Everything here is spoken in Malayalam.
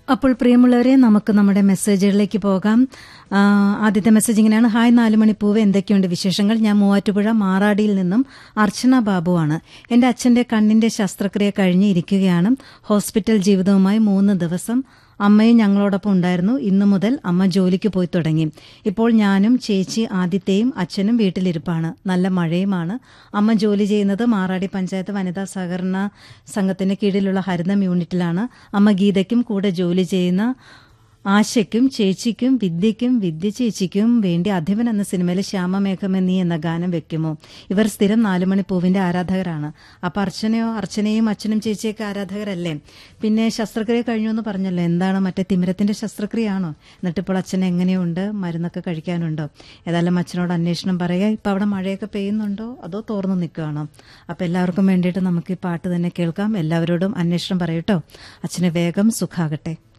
അപ്പോൾ പ്രിയമുള്ളവരെ നമുക്ക് നമ്മുടെ മെസ്സേജുകളിലേക്ക് പോകാം ആ, ആദ്യത്തെ മെസ്സേജ് ഇങ്ങനെയാണ് ഹായ് നാലുമണിപ്പൂവ് എന്തൊക്കെയുണ്ട് വിശേഷങ്ങൾ ഞാൻ മൂവാറ്റുപുഴ മാറാടിയിൽ നിന്നും അർച്ചന ബാബുവാണ് എന്റെ അച്ഛന്റെ കണ്ണിന്റെ ശസ്ത്രക്രിയ കഴിഞ്ഞ് ഇരിക്കുകയാണ് ഹോസ്പിറ്റൽ ജീവിതവുമായി മൂന്ന് ദിവസം അമ്മയും ഞങ്ങളോടൊപ്പം ഉണ്ടായിരുന്നു ഇന്നു മുതൽ അമ്മ ജോലിക്ക് പോയി തുടങ്ങി ഇപ്പോൾ ഞാനും ചേച്ചി ആദിത്യയും അച്ഛനും വീട്ടിലിരിപ്പാണ് നല്ല മഴയുമാണ് അമ്മ ജോലി ചെയ്യുന്നത് മാറാടി പഞ്ചായത്ത് വനിതാ സഹകരണ സംഘത്തിന് കീഴിലുള്ള ഹരിതം യൂണിറ്റിലാണ് അമ്മ ഗീതയ്ക്കും കൂടെ ജോലി ചെയ്യുന്ന ആശയ്ക്കും ചേച്ചിക്കും വിദ്യയ്ക്കും വിദ്യ ചേച്ചിക്കും വേണ്ടി അധിപൻ എന്ന സിനിമയിലെ ശ്യാമമേഘമെന്നീ എന്ന ഗാനം വെക്കുമോ ഇവർ സ്ഥിരം നാലുമണി പൂവിന്റെ ആരാധകരാണ് അപ്പൊ അർച്ചനയോ അർച്ചനയും അച്ഛനും ചേച്ചിയൊക്കെ ആരാധകരല്ലേ പിന്നെ ശസ്ത്രക്രിയ കഴിഞ്ഞു എന്ന് പറഞ്ഞല്ലോ എന്താണ് മറ്റേ തിമിരത്തിന്റെ ശസ്ത്രക്രിയയാണോ എന്നിട്ടിപ്പോൾ അച്ഛൻ എങ്ങനെയുണ്ട് മരുന്നൊക്കെ കഴിക്കാനുണ്ടോ ഏതായാലും അച്ഛനോട് അന്വേഷണം പറയുക ഇപ്പൊ അവിടെ മഴയൊക്കെ പെയ്യുന്നുണ്ടോ അതോ തോർന്നു നിൽക്കുകയാണോ അപ്പൊ എല്ലാവർക്കും വേണ്ടിയിട്ട് നമുക്ക് ഈ പാട്ട് തന്നെ കേൾക്കാം എല്ലാവരോടും അന്വേഷണം പറയൂട്ടോ അച്ഛന് വേഗം സുഖാകട്ടെ